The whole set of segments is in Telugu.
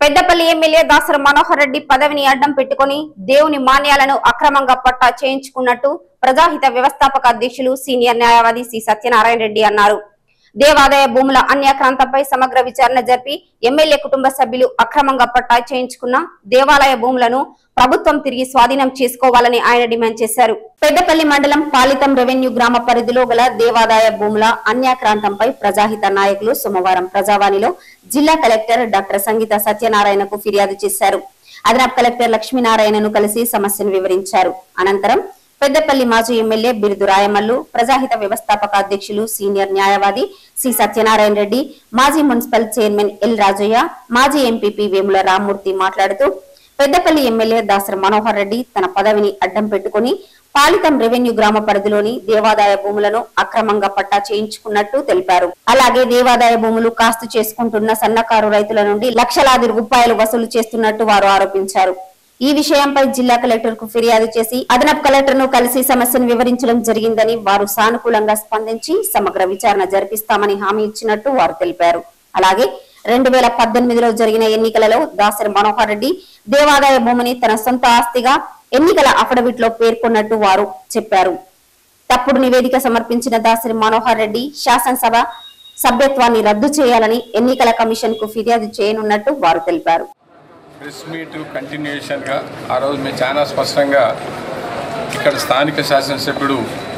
పెద్దపల్లి ఎమ్మెల్యే దాసరి మనోహర్ రెడ్డి పదవిని అడ్డం పెట్టుకుని దేవుని మాన్యాలను అక్రమంగా పట్టా చేయించుకున్నట్టు ప్రజాహిత వ్యవస్థాపక అధ్యక్షులు సీనియర్ న్యాయవాది సి సత్యనారాయణ రెడ్డి అన్నారు దేవాదాయ భూముల అన్యాక్రాంతంపై సమగ్ర విచారణ జరిపి ఎమ్మెల్యే కుటుంబ సభ్యులు అక్రమంగా పట్టా చేయించుకున్న దేవాలయ భూములను ప్రభుత్వం తిరిగి స్వాధీనం చేసుకోవాలని ఆయన డిమాండ్ చేశారు పెద్దపల్లి మండలం పాలితం రెవెన్యూ గ్రామ పరిధిలో గల దేవాదాయ భూముల అన్యాక్రాంతంపై ప్రజాహిత నాయకులు సోమవారం ప్రజావాణిలో జిల్లా కలెక్టర్ డాక్టర్ సంగీత సత్యనారాయణకు ఫిర్యాదు చేశారు అదనపు కలెక్టర్ లక్ష్మీనారాయణను కలిసి సమస్యను వివరించారు అనంతరం పెద్దపల్లి మాజీ ఎమ్మెల్యే బిరుదు రాయమల్లు ప్రజాహిత వ్యవస్థాపక అధ్యక్షులు సీనియర్ న్యాయవాది సి సత్యనారాయణ రెడ్డి మాజీ మున్సిపల్ చైర్మన్ ఎల్ రాజయ్య మాజీ ఎంపీపీ వేముల రామ్మూర్తి మాట్లాడుతూ పెద్దపల్లి ఎమ్మెల్యే దాసరి మనోహర్ రెడ్డి తన పదవిని అడ్డం పెట్టుకుని పాలితం రెవెన్యూ గ్రామ పరిధిలోని దేవాదాయ భూములను అక్రమంగా పట్టా చేయించుకున్నట్టు తెలిపారు అలాగే దేవాదాయ భూములు కాస్తు చేసుకుంటున్న సన్నకారు రైతుల నుండి లక్షలాది రూపాయలు వసూలు చేస్తున్నట్టు వారు ఆరోపించారు ఈ విషయంపై జిల్లా కలెక్టర్ కు ఫిర్యాదు చేసి అదనపు కలెక్టర్ ను కలిసి సమస్యను వివరించడం జరిగిందని వారు సానుకూలంగా స్పందించి సమగ్ర విచారణ జరిపిస్తామని హామీ ఇచ్చినట్టు వారు తెలిపారు అలాగే రెండు వేల పద్దెనిమిదిలో జరిగిన ఎన్నికలలో దాసరి మనోహర్ రెడ్డి దేవాదాయ భూమిని తన సొంత ఆస్తిగా ఎన్నికల అఫిడవిట్ లో పేర్కొన్నట్టు వారు చెప్పారు తప్పుడు నివేదిక సమర్పించిన దాసరి మనోహర్ రెడ్డి శాసనసభ సభ్యత్వాన్ని రద్దు చేయాలని ఎన్నికల కమిషన్ కు ఫిర్యాదు చేయనున్నట్టు వారు తెలిపారు ప్రెస్ మీట్ కంటిన్యూషన్గా ఆ రోజు మేము చాలా స్పష్టంగా ఇక్కడ స్థానిక శాసనసభ్యుడు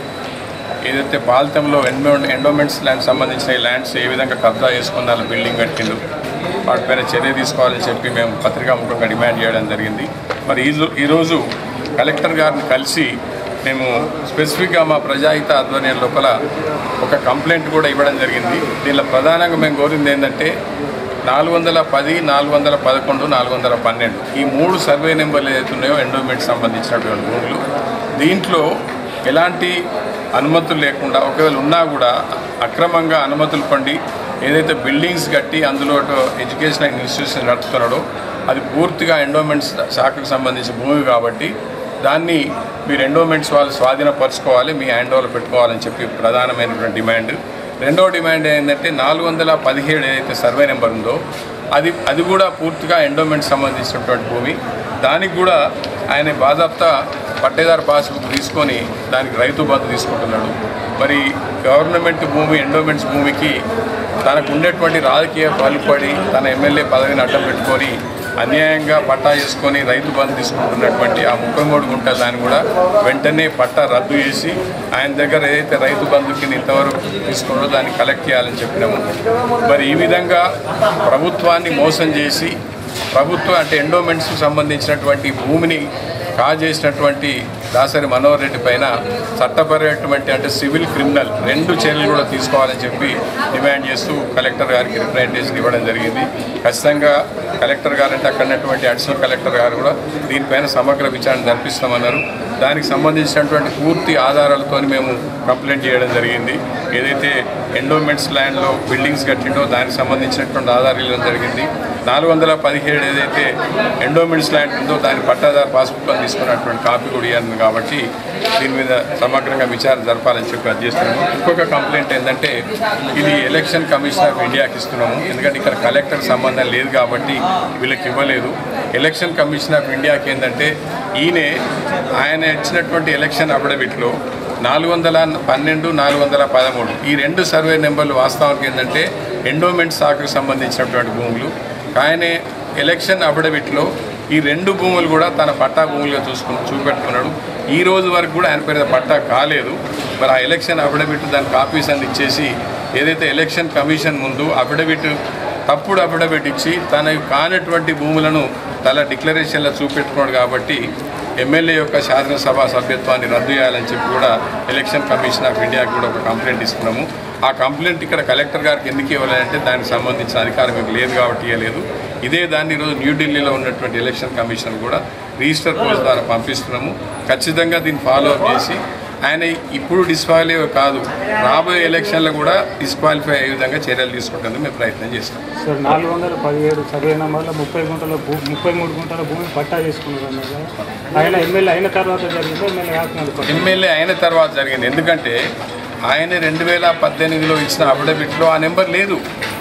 ఏదైతే పాలితంలో ఎండో ఎండోమెంట్స్ ల్యాండ్ సంబంధించిన ఈ ల్యాండ్స్ ఏ విధంగా కబ్జా చేసుకున్నారు బిల్డింగ్ కట్టిండు వాటిపైన చర్య తీసుకోవాలని చెప్పి మేము పత్రికాముఖంగా డిమాండ్ చేయడం జరిగింది మరి ఈజు ఈరోజు కలెక్టర్ గారిని కలిసి మేము స్పెసిఫిక్గా మా ప్రజాహిత ఆధ్వర్యం లోపల ఒక కంప్లైంట్ కూడా ఇవ్వడం జరిగింది దీనిలో ప్రధానంగా మేము కోరింది ఏంటంటే నాలుగు వందల పది నాలుగు వందల పదకొండు నాలుగు వందల పన్నెండు ఈ మూడు సర్వే నెంబర్లు ఏదైతే ఉన్నాయో ఎండోమెంట్ సంబంధించినటువంటి భూములు దీంట్లో ఎలాంటి అనుమతులు లేకుండా ఒకవేళ ఉన్నా కూడా అక్రమంగా అనుమతులు పండి ఏదైతే బిల్డింగ్స్ కట్టి అందులో ఎడ్యుకేషనల్ ఇన్స్టిట్యూషన్ నడుపుతున్నాడో అది పూర్తిగా ఎండోమెంట్స్ శాఖకు సంబంధించిన భూమి కాబట్టి దాన్ని మీరు ఎండోమెంట్స్ వాళ్ళు స్వాధీనపరచుకోవాలి మీ హ్యాండ్ ఓవర్ పెట్టుకోవాలని చెప్పి ప్రధానమైనటువంటి డిమాండ్ రెండో డిమాండ్ ఏంటంటే నాలుగు వందల పదిహేడు ఏదైతే సర్వే నెంబర్ ఉందో అది అది కూడా పూర్తిగా ఎండోమెంట్ సంబంధించినటువంటి భూమి దానికి కూడా ఆయన బాధాప్తా పట్టేదారు పాస్బుక్ తీసుకొని దానికి రైతు బంధు తీసుకుంటున్నాడు మరి గవర్నమెంట్ భూమి ఎండోమెంట్స్ భూమికి తనకు ఉండేటువంటి రాజకీయ పలుపడి తన ఎమ్మెల్యే పదవిని అడ్డం పెట్టుకొని అన్యాయంగా పట్టా చేసుకొని రైతు బంధు తీసుకుంటున్నటువంటి ఆ ముప్పై మూడు గుంటల దాన్ని కూడా వెంటనే పట్టా రద్దు చేసి ఆయన దగ్గర ఏదైతే రైతు బంధు కింద ఇంతవరకు తీసుకుంటో దాన్ని కలెక్ట్ చేయాలని చెప్పినాము మరి ఈ విధంగా ప్రభుత్వాన్ని మోసం చేసి ప్రభుత్వం అంటే ఎండోమెంట్స్ సంబంధించినటువంటి భూమిని కాజేసినటువంటి దాసరి మనోహర్ రెడ్డి పైన చట్టపరమైనటువంటి అంటే సివిల్ క్రిమినల్ రెండు చర్యలు కూడా తీసుకోవాలని చెప్పి డిమాండ్ చేస్తూ కలెక్టర్ గారికి రిప్రజెంటేషన్ ఇవ్వడం జరిగింది ఖచ్చితంగా కలెక్టర్ గారు అంటే అక్కడ ఉన్నటువంటి అడిషనల్ కలెక్టర్ గారు కూడా దీనిపైన సమగ్ర విచారణ జరిపిస్తామన్నారు దానికి సంబంధించినటువంటి పూర్తి ఆధారాలతో మేము కంప్లైంట్ చేయడం జరిగింది ఏదైతే ఎండోమెంట్స్ ల్యాండ్లో బిల్డింగ్స్ కట్టిండో దానికి సంబంధించినటువంటి ఆధారాలు ఇవ్వడం జరిగింది నాలుగు వందల పదిహేడు ఏదైతే ఎండోమెంట్స్ ల్యాండ్ ఉందో దాని పట్టాదారు పాస్బుక్ అని తీసుకున్నటువంటి కాపీ కూడా ఇవ్వాలి కాబట్టి దీని మీద సమగ్రంగా విచారణ జరపాలని చెప్పి అది చేస్తున్నాము ఇంకొక కంప్లైంట్ ఏంటంటే ఇది ఎలక్షన్ కమిషన్ ఆఫ్ ఇండియాకి ఇస్తున్నాము ఎందుకంటే ఇక్కడ కలెక్టర్ సంబంధం లేదు కాబట్టి వీళ్ళకి ఇవ్వలేదు ఎలక్షన్ కమిషన్ ఆఫ్ ఇండియాకి ఏంటంటే ఈయనే ఆయన ఇచ్చినటువంటి ఎలక్షన్ అఫిడవిట్లో నాలుగు వందల పన్నెండు నాలుగు వందల పదమూడు ఈ రెండు సర్వే నెంబర్లు వాస్తవానికి ఏంటంటే ఎండోమెంట్ శాఖకు సంబంధించినటువంటి భూములు ఆయనే ఎలక్షన్ అఫిడవిట్లో ఈ రెండు భూములు కూడా తన పట్టా భూములుగా చూసుకుని చూపెట్టుకున్నాడు ఈ రోజు వరకు కూడా ఆయన పేరు మీద పట్టా కాలేదు మరి ఆ ఎలక్షన్ అఫిడవిట్ దాని కాపీస్ అన్ని ఇచ్చేసి ఏదైతే ఎలక్షన్ కమిషన్ ముందు అఫిడవిట్ తప్పుడు అఫిడవిట్ ఇచ్చి తన కానటువంటి భూములను తల డిక్లరేషన్లో చూపెట్టుకున్నాడు కాబట్టి ఎమ్మెల్యే యొక్క శాసనసభ సభ్యత్వాన్ని రద్దు చేయాలని చెప్పి కూడా ఎలక్షన్ కమిషన్ ఆఫ్ ఇండియాకి కూడా ఒక కంప్లైంట్ ఇస్తున్నాము ఆ కంప్లైంట్ ఇక్కడ కలెక్టర్ గారికి ఎందుకు ఇవ్వాలంటే దానికి సంబంధించిన అధికారం మీకు లేదు కాబట్టి ఇవ్వలేదు ఇదే దాన్ని ఈరోజు న్యూఢిల్లీలో ఉన్నటువంటి ఎలక్షన్ కమిషన్ కూడా రిజిస్టర్ పోస్ట్ ద్వారా పంపిస్తున్నాము ఖచ్చితంగా దీన్ని ఫాలో అప్ చేసి ఆయన ఇప్పుడు డిస్క్వాలిఫై కాదు రాబోయే ఎలక్షన్లో కూడా డిస్క్వాలిఫై అయ్యే విధంగా చర్యలు తీసుకుంటుంది మేము ప్రయత్నం చేస్తాం సార్ నాలుగు వందల పదిహేడు సర్వే నెంబర్లో ముప్పై గుంటల భూ ముప్పై మూడు గుంటల భూమి పట్టా చేసుకున్నారు అన్నారు కదా ఆయన ఎమ్మెల్యే అయిన తర్వాత జరిగిందో ఎమ్మెల్యే కాకుండా పట్టా ఎమ్మెల్యే అయిన తర్వాత జరిగింది ఎందుకంటే ఆయన రెండు వేల పద్దెనిమిదిలో ఇచ్చిన అఫిడవిట్లో ఆ నెంబర్ లేదు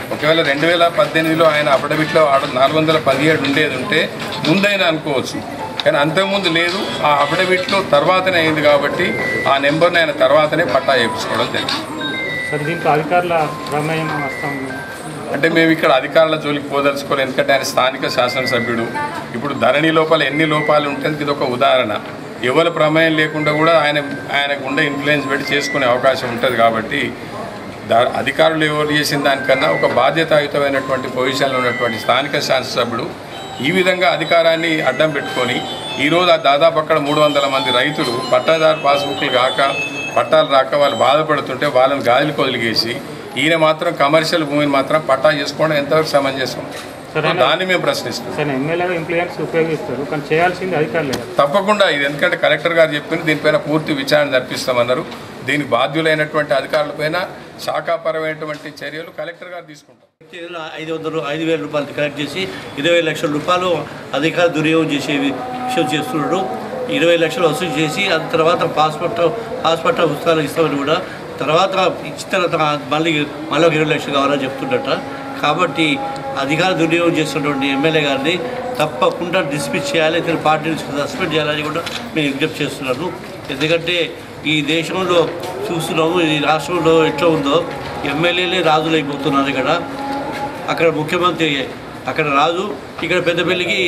ఒకవేళ రెండు వేల పద్దెనిమిదిలో ఆయన అఫిడవిట్లో ఆడ నాలుగు వందల పదిహేడు ఉండేది ఉంటే ముందైనా అనుకోవచ్చు కానీ అంతకుముందు లేదు ఆ అఫిడవిట్లో తర్వాతనే అయింది కాబట్టి ఆ నెంబర్ని ఆయన తర్వాతనే పట్టా చేయించుకోవడం జరిగింది సార్ దీంట్లో అధికారుల ప్రమేయం వస్తా ఉంది అంటే మేము ఇక్కడ అధికారుల జోలికి పోదలుచుకోవాలి ఎందుకంటే ఆయన స్థానిక శాసనసభ్యుడు ఇప్పుడు ధరణి లోపల ఎన్ని లోపాలు ఉంటుంది ఇది ఒక ఉదాహరణ ఎవరి ప్రమేయం లేకుండా కూడా ఆయన ఆయనకు ఉండే ఇన్ఫ్లుయెన్స్ పెట్టి చేసుకునే అవకాశం ఉంటుంది కాబట్టి దా అధికారులు ఎవరు చేసిన దానికన్నా ఒక బాధ్యతాయుతమైనటువంటి పొజిషన్లో ఉన్నటువంటి స్థానిక శాసనసభ్యుడు ఈ విధంగా అధికారాన్ని అడ్డం పెట్టుకొని ఈరోజు ఆ దాదాపు అక్కడ మూడు వందల మంది రైతులు పట్టాదారు పాస్బుక్లు కాక పట్టాలు రాక వాళ్ళు బాధపడుతుంటే వాళ్ళని గాలికి వదిలిగేసి ఈయన మాత్రం కమర్షియల్ భూమిని మాత్రం పట్టా చేసుకోవడం ఎంతవరకు సమంజసం సరే దాన్ని మేము ప్రశ్నిస్తాం సరే ఎమ్మెల్యేగా ఇంప్లుయెన్స్ ఉపయోగిస్తారు కానీ చేయాల్సింది అధికారులే కదా. తప్పకుండా ఇది ఎందుకంటే కలెక్టర్ గారు చెప్పింది దీనిపైన పూర్తి విచారణ జరిపిస్తామన్నారు దీనికి బాధ్యులైనటువంటి అధికారులపైన శాఖాపరమైనటువంటి చర్యలు కలెక్టర్ గారు తీసుకుంటారు ఐదు వందలు ఐదు వేల రూపాయలు కలెక్ట్ చేసి ఇరవై లక్షల రూపాయలు అధికారులు దుర్యోగం చేసే విషయం చేస్తున్నాడు ఇరవై లక్షలు వసూలు చేసి ఆ తర్వాత పాస్పోర్ట్ పాస్పోర్ట్ పుస్తకాలు ఇస్తామని కూడా తర్వాత ఇచ్చిన తర్వాత మళ్ళీ మళ్ళీ ఒక ఇరవై లక్షలు కావాలని చెప్తుండట కాబట్టి అధికార దుర్యోగం చేస్తున్నటువంటి ఎమ్మెల్యే గారిని తప్పకుండా డిస్మిస్ చేయాలి ఇతని పార్టీ నుంచి సస్పెండ్ చేయాలని కూడా నేను విజ్ఞప్తి చేస్తున్నాను ఎందుకంటే ఈ దేశంలో చూస్తున్నాము ఈ రాష్ట్రంలో ఎట్లా ఉందో ఎమ్మెల్యేలే రాజులైపోతున్నారు ఇక్కడ అక్కడ ముఖ్యమంత్రి అక్కడ రాజు ఇక్కడ పెద్దపల్లికి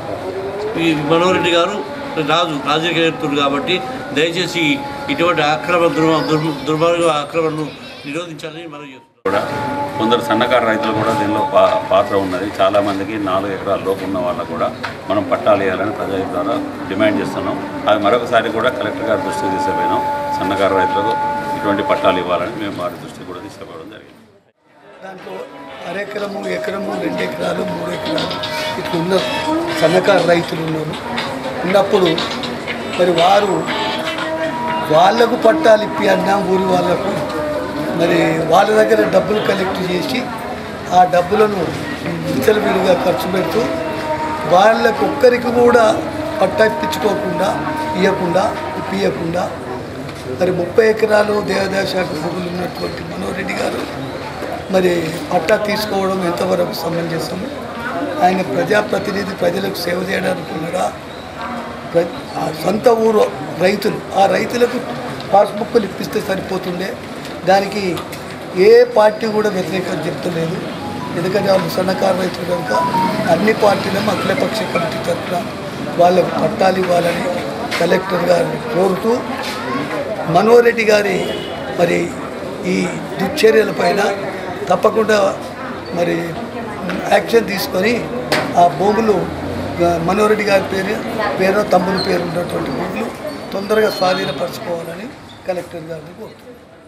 ఈ మనోహర్ రెడ్డి గారు రాజు రాజకీయతుడు కాబట్టి దయచేసి ఇటువంటి అక్రమ దుర్మ దుర్మ దుర్మార్గ అక్రమను నిరోధించాలని మనం చేస్తున్నాం కూడా కొందరు సన్నకారు రైతులు కూడా దీనిలో పా పాత్ర ఉన్నది చాలామందికి నాలుగు ఎకరాల లోపు ఉన్న వాళ్ళకు కూడా మనం పట్టాలు వేయాలని ప్రజల ద్వారా డిమాండ్ చేస్తున్నాం అది మరొకసారి కూడా కలెక్టర్ గారి దృష్టికి తీసుకుపోయినాం సన్నకారు రైతులకు ఇటువంటి పట్టాలు ఇవ్వాలని మేము వారి దృష్టికి కూడా తీసుకుపోవడం జరిగింది దాంట్లో అరెకరము ఎకరము రెండు ఎకరాలు మూడు ఎకరాలు ఇట్లా ఉన్నారు సన్నకారు రైతులు ఉన్నారు ఉన్నప్పుడు మరి వారు వాళ్లకు పట్టాలు ఇప్పి అన్నా ఊరి వాళ్ళకు మరి వాళ్ళ దగ్గర డబ్బులు కలెక్ట్ చేసి ఆ డబ్బులను విచ్చలవిడిగా ఖర్చు పెడుతూ వాళ్ళకు ఒక్కరికి కూడా పట్టా ఇప్పించుకోకుండా ఇవ్వకుండా ఇప్పియకుండా మరి ముప్పై ఎకరాలు దేవాదాయ శాఖ భూములు ఉన్నటువంటి మనోహర్ రెడ్డి గారు మరి పట్టా తీసుకోవడం ఎంతవరకు సమంజసం ఆయన ప్రజాప్రతినిధి ప్రజలకు సేవ చేయడానికి ఉన్నాడా ప్ర- ఆ సొంత ఊరు రైతులు ఆ రైతులకు పాస్బుక్లు ఇప్పిస్తే సరిపోతుండే దానికి ఏ పార్టీ కూడా వ్యతిరేకత చెప్తలేదు ఎందుకంటే వాళ్ళు సన్నకారు రైతులు కనుక అన్ని పార్టీలు అఖిలపక్ష కమిటీ తరఫున వాళ్ళకు పట్టాలు ఇవ్వాలని కలెక్టర్ గారిని కోరుతూ మనోహర్ రెడ్డి గారి మరి ఈ దుశ్చర్యలపైన తప్పకుండా మరి యాక్షన్ తీసుకొని ఆ భూములు ఆ, మనోహర్ రెడ్డి గారి పేరు పేరు తమ్ముని పేరు ఉన్నటువంటి భూములు తొందరగా స్వాధీనపరచుకోవాలని కలెక్టర్ గారిని కోరుతున్నాను